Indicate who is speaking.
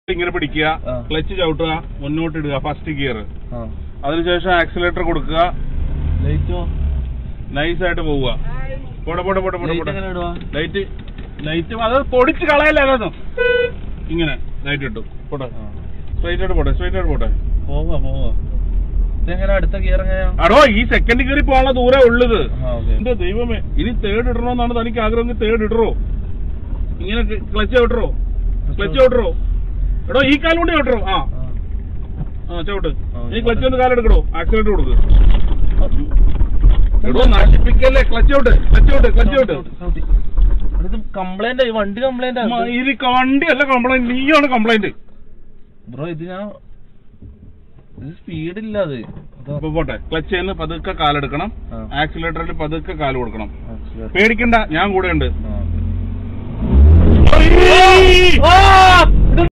Speaker 1: ഇങ്ങനെ പിടിക്കുക
Speaker 2: ആ.
Speaker 1: ക്ലച്ച് ചവിട്ടുക മുന്നോട്ട് ഇടുക ഫസ്റ്റ് ഗിയർ
Speaker 2: ആ
Speaker 1: അതിനുശേഷം ആക്സിലേറ്റർ കൊടുക്കുക
Speaker 2: ലൈറ്റോ
Speaker 1: നൈസ് ആയിട്ട് പോവുക പോട്ടെ പോട്ടെ പോട്ടെ പോട്ടെ
Speaker 2: ലൈറ്റ്
Speaker 1: പോട്ടെ
Speaker 2: എങ്ങനെ ഇടുവാ
Speaker 1: ലൈറ്റ് ലൈറ്റ് അത് പൊടിച്ച് കളയല്ല അതൊന്നും ഇങ്ങനെ ലൈറ്റ് ഇട്ടു പോട്ടെ സ്ട്രൈറ്റ് ആയിട്ട് പോട്ടെ സ്ട്രൈറ്റ് ആയിട്ട് പോട്ടെ
Speaker 2: പോവാ പോവാ ഇതെങ്ങനെ അടുത്ത ഗിയർ എങ്ങനെയാ
Speaker 1: അടോ ഈ സെക്കൻഡ് കയറി പോകാനുള്ള ദൂരം ഉള്ളത്
Speaker 2: ആ ഓക്കെ
Speaker 1: എന്റെ ദൈവമേ ഇനി തേർഡ് ഇടണമെന്നാണ് തനിക്ക് ആഗ്രഹം തേർഡ് ഇടറോ ഇങ്ങനെ ക്ലച്ച് ചവിട്ടറോ ക്ലച്ച് ചവിട്ടറോ എടോ ഈ കാലം കൊണ്ട് ചവിട്ടറോ ആ ആ ചവിട്ട്
Speaker 2: ആ,
Speaker 1: ഈ ക്ലച്ച് കൊണ്ട് കാലെടുക്കടോ ആക്സിലേറ്റർ കൊടുക്ക് എടോ നശിപ്പിക്കല്ലേ clutch out clutch out clutch out
Speaker 2: ഇത് കംപ്ലൈന്റ് ആയി വണ്ടി കംപ്ലൈന്റ്
Speaker 1: ഇത് വണ്ടി അല്ല കംപ്ലൈന്റ് നീയാണ് കംപ്ലൈന്റ്
Speaker 2: ബ്രോ ഇത് ഞാൻ ഇത് സ്പീഡ് ഇല്ല അത്
Speaker 1: ഇപ്പൊ പോട്ടെ ക്ലച്ച് ചെയ്യുന്ന പതുക്കെ കാലെടുക്കണം
Speaker 2: ആ.
Speaker 1: ആക്സിലേറ്ററിൽ പതുക്കെ കാല് കൊടുക്കണം
Speaker 2: ആ, ശരി.
Speaker 1: പേടിക്കണ്ട ഞാൻ കൂടെ ഉണ്ട്
Speaker 2: ആ, ഓക്കെ. ആ!